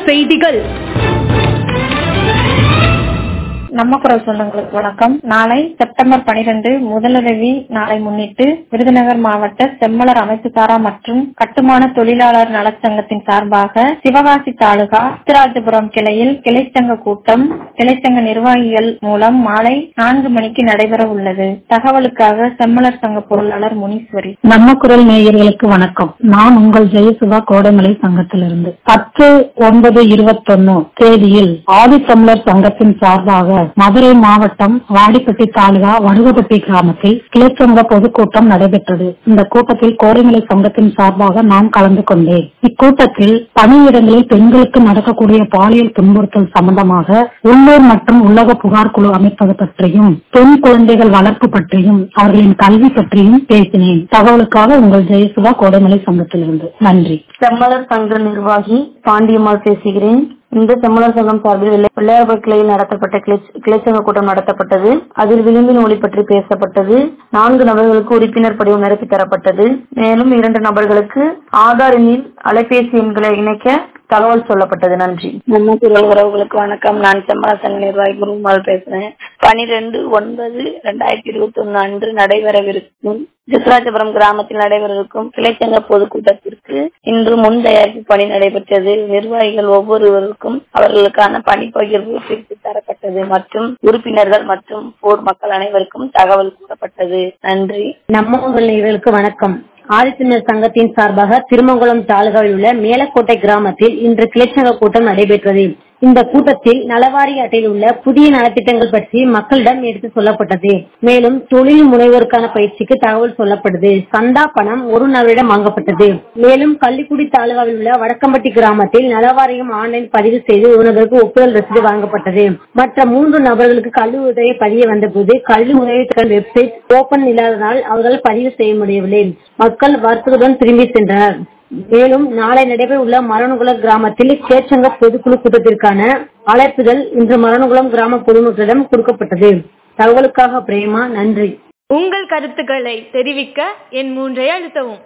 செய்திகள் நம்ம குரல் சொந்தங்களுக்கு வணக்கம் நாளை செப்டம்பர் பனிரெண்டு முதலுதவி நாளை முன்னிட்டு விருதுநகர் மாவட்ட செம்மலர் அமைப்பு சாரா மற்றும் கட்டுமான தொழிலாளர் நலச்சங்கத்தின் சார்பாக சிவகாசி தாலுகா சிராஜபுரம் கிளையில் கிளைச்சங்க கூட்டம் கிளைச்சங்க நிர்வாகிகள் மூலம் மாலை நான்கு மணிக்கு நடைபெற உள்ளது தகவலுக்காக செம்மலர் சங்க பொருளாளர் முனீஸ்வரி நம்ம குரல் நேயர்களுக்கு வணக்கம் நான் உங்கள் ஜெயசுதா கோடைமலை சங்கத்திலிருந்து பத்து ஒன்பது இருபத்தொன்னு தேதியில் ஆதித்தமிழர் சங்கத்தின் சார்பாக மதுரை மாவட்டம் வாடிப்பட்டி தாலுகா வடுகப்பட்டி கிராமத்தில் கிளைச்சங்க பொதுக்கூட்டம் நடைபெற்றது இந்த கூட்டத்தில் கோடைமலை சங்கத்தின் சார்பாக நான் கலந்து கொண்டேன் இக்கூட்டத்தில் பணியிடங்களில் பெண்களுக்கு நடக்கக்கூடிய பாலியல் துன்புறுத்தல் சம்பந்தமாக உள்ளூர் மற்றும் உலக புகார் குழு அமைப்பது பற்றியும் பெண் குழந்தைகள் வளர்ப்பு பற்றியும் அவர்களின் கல்வி பற்றியும் பேசினேன் தகவலுக்காக உங்கள் ஜெயசுதா கோடைமலை சங்கத்திலிருந்து நன்றி செம்மலர் சங்க நிர்வாகி பாண்டியம்மாள் பேசுகிறேன் இந்த செம்மலர் சங்கம் சார்பில் வெள்ளை- வெள்ளையார்பர் கிளையில் நடத்தப்பட்ட கிளை- கிளைச்சங்க கூட்டம் நடத்தப்பட்டது அதில் விளிம்பின் ஒளி பற்றி பேசப்பட்டது நான்கு நபர்களுக்கு உறுப்பினர் படிவம் நிரப்பி தரப்பட்டது மேலும் இரண்டு நபர்களுக்கு ஆதார் எண்ணில் அலைபேசி எண்களை இணைக்க தகவல் சொல்லப்பட்டது நன்றி நம்ம குரல் உறவுகளுக்கு வணக்கம் நான் செம்மரசன் நிர்வாகி குருமால் பேசுறேன் பனிரெண்டு ஒன்பது ரெண்டாயிரத்தி இருபத்தி ஒன்னு அன்று நடைபெறவிருக்கும் சித்ராஜபுரம் கிராமத்தில் நடைபெறவிருக்கும் கிளைச்சங்க பொதுக்கூட்டத்திற்கு இன்று முன் தயாரிப்பு பணி நடைபெற்றது நிர்வாகிகள் ஒவ்வொருவருக்கும் அவர்களுக்கான பணி பகிர்வு பிரித்து தரப்பட்டது மற்றும் உறுப்பினர்கள் மற்றும் போர் மக்கள் அனைவருக்கும் தகவல் கூறப்பட்டது நன்றி நம்ம உங்கள் நேயர்களுக்கு வணக்கம் ஆதித்தமிழர் சங்கத்தின் சார்பாக திருமங்கலம் தாலுகாவில் உள்ள மேலக்கோட்டை கிராமத்தில் இன்று கிளைச்சங்க கூட்டம் நடைபெற்றது இந்த கூட்டத்தில் நலவாரி அட்டையில் உள்ள புதிய நலத்திட்டங்கள் பற்றி மக்களிடம் எடுத்து சொல்லப்பட்டது மேலும் தொழில் முனைவோருக்கான பயிற்சிக்கு தகவல் சொல்லப்பட்டது சந்தா பணம் ஒரு நபரிடம் வாங்கப்பட்டது மேலும் கள்ளிக்குடி தாலுகாவில் உள்ள வடக்கம்பட்டி கிராமத்தில் நலவாரியம் ஆன்லைன் பதிவு செய்து ஒரு நபருக்கு ஒப்புதல் ரசீது வழங்கப்பட்டது மற்ற மூன்று நபர்களுக்கு கல்வி உதவி பதிய வந்தபோது கல்வி உதவித்தொகை வெப்சைட் ஓபன் இல்லாததால் அவர்கள் பதிவு செய்ய முடியவில்லை மக்கள் வருத்தத்துடன் திரும்பி சென்றனர் மேலும் நாளை நடைபெற உள்ள மரணகுளம் கிராமத்தில் கேச்சங்க பொதுக்குழு கூட்டத்திற்கான அழைப்புதல் இன்று மரணகுளம் கிராம பொதுமக்களிடம் கொடுக்கப்பட்டது தகவலுக்காக பிரேமா நன்றி உங்கள் கருத்துக்களை தெரிவிக்க என் மூன்றை அழுத்தவும்